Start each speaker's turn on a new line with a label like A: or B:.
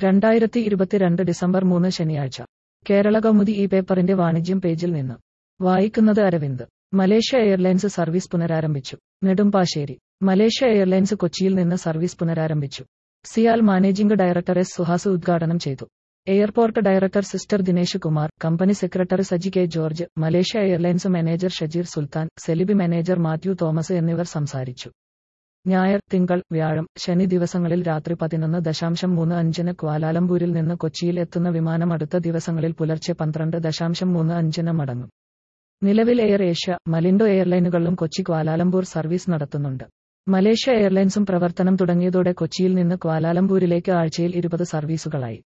A: രണ്ടായിരത്തി ഇരുപത്തിരണ്ട് ഡിസംബർ മൂന്ന് ശനിയാഴ്ച കേരള കൗമുദി ഈ പേപ്പറിന്റെ വാണിജ്യം പേജിൽ നിന്ന് വായിക്കുന്നത് അരവിന്ദ് മലേഷ്യ എയർലൈൻസ് സർവീസ് പുനരാരംഭിച്ചു നെടുമ്പാശ്ശേരി മലേഷ്യ എയർലൈൻസ് കൊച്ചിയിൽ നിന്ന് സർവീസ് പുനരാരംഭിച്ചു CIAL managing director S Suhas ഉദ്ഘാടനം ചെയ്തു airport director sister Dinesh Kumar company secretary Saji K George Malaysia Airlines manager Shajeer Sultan Celebi manager Mathew Thomas എന്നിവർ സംസാരിച്ചു ഞായർ തിങ്കൾ വ്യാഴം ശനി ദിവസങ്ങളിൽ രാത്രി പതിനൊന്ന് ദശാംശം മൂന്ന് അഞ്ചിന് ക്വാലാലംപൂരിൽ നിന്ന് കൊച്ചിയിൽ എത്തുന്ന വിമാനം അടുത്ത ദിവസങ്ങളിൽ പുലർച്ചെ പന്ത്രണ്ട് ദശാംശം മൂന്ന് അഞ്ചിന് മടങ്ങും നിലവിൽ എയർ ഏഷ്യ മലിൻഡോ എയർലൈനുകളിലും കൊച്ചി ക്വാലാലംപൂർ സർവീസ് നടത്തുന്നുണ്ട് മലേഷ്യ എയർലൈൻസും പ്രവർത്തനം തുടങ്ങിയതോടെ കൊച്ചിയിൽ നിന്ന് ക്വാലാലംപൂരിലേക്ക് ആഴ്ചയിൽ ഇരുപത് സർവീസുകളായി